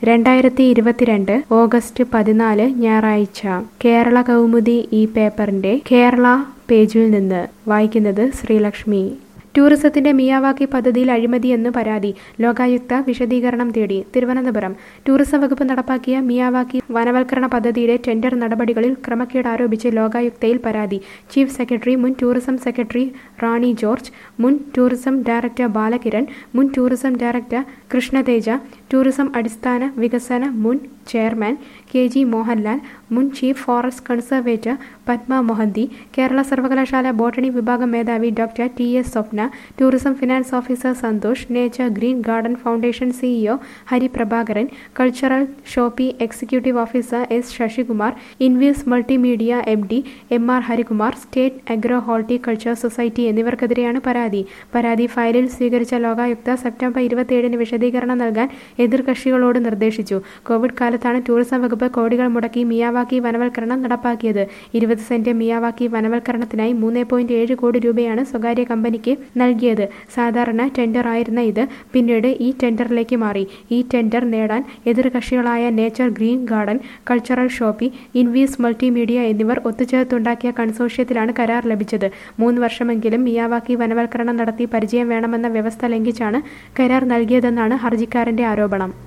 രണ്ടായിരത്തി ഇരുപത്തിരണ്ട് ഓഗസ്റ്റ് പതിനാല് ഞായറാഴ്ച കേരള കൗമുദി ഈ പേപ്പറിന്റെ കേരള പേജിൽ നിന്ന് വായിക്കുന്നത് ശ്രീലക്ഷ്മി ടൂറിസത്തിന്റെ മിയാവാക്കി പദ്ധതിയിൽ അഴിമതിയെന്ന് പരാതി ലോകായുക്ത വിശദീകരണം തേടി തിരുവനന്തപുരം ടൂറിസം വകുപ്പ് നടപ്പാക്കിയ മിയാവാക്കി വനവൽക്കരണ പദ്ധതിയുടെ ടെൻഡർ നടപടികളിൽ ക്രമക്കേട് ആരോപിച്ച് ലോകായുക്തയിൽ പരാതി ചീഫ് സെക്രട്ടറി മുൻ ടൂറിസം സെക്രട്ടറി റാണി ജോർജ് മുൻ ടൂറിസം ഡയറക്ടർ ബാലകിരൺ മുൻ ടൂറിസം ഡയറക്ടർ കൃഷ്ണതേജ ടൂറിസം അടിസ്ഥാന വികസന മുൻ ചെയർമാൻ കെ ജി മോഹൻലാൽ മുൻ chief forest conservator Padma Mohanty Kerala സർവകലാശാല ബോട്ടണി വിഭാഗം മേധാവി doctor T S Swapna tourism finance officer Santhosh nature green garden foundation CEO Hari Prabhakaran cultural shoppe executive officer S Sasikumar Invis multimedia M D M R Harikumar state agro horticulture society എന്നിവർക്കെതിരെയാണ് പരാതി പരാതി ഫയലിൽ സ്വീകരിച്ച Lokayukta September ഇരുപത്തിയേഴിന് വിശദീകരണം നൽകാൻ എതിർകക്ഷികളോട് നിർദ്ദേശിച്ചു കോവിഡ് കാലത്താണ് ടൂറിസം വകുപ്പ് കോടികൾ മുടക്കി മിയാവാക്കി വനവൽക്കരണം നടപ്പാക്കിയത് ഇരുപത് സെന്റ് മിയാവാക്കി വനവൽക്കരണത്തിനായി മൂന്ന് പോയിന്റ് ഏഴ് കോടി രൂപയാണ് സ്വകാര്യ കമ്പനിക്ക് നൽകിയത് സാധാരണ ടെൻഡർ ആയിരുന്ന ഇത് പിന്നീട് ഈ ടെൻഡറിലേക്ക് മാറി ഈ ടെൻഡർ നേടാൻ എതിർകക്ഷികളായ nature green garden cultural shoppe Invis multimedia എന്നിവർ ഒത്തുചേർത്തുണ്ടാക്കിയ കൺസോർഷ്യത്തിലാണ് കരാർ ലഭിച്ചത് മൂന്ന് വർഷമെങ്കിലും മിയാവാക്കി വനവൽക്കരണം നടത്തി പരിചയം വേണമെന്ന വ്യവസ്ഥ ലംഘിച്ചാണ് കരാർ നൽകിയതെന്നാണ് ഹർജിക്കാരന്റെ ആരോപണം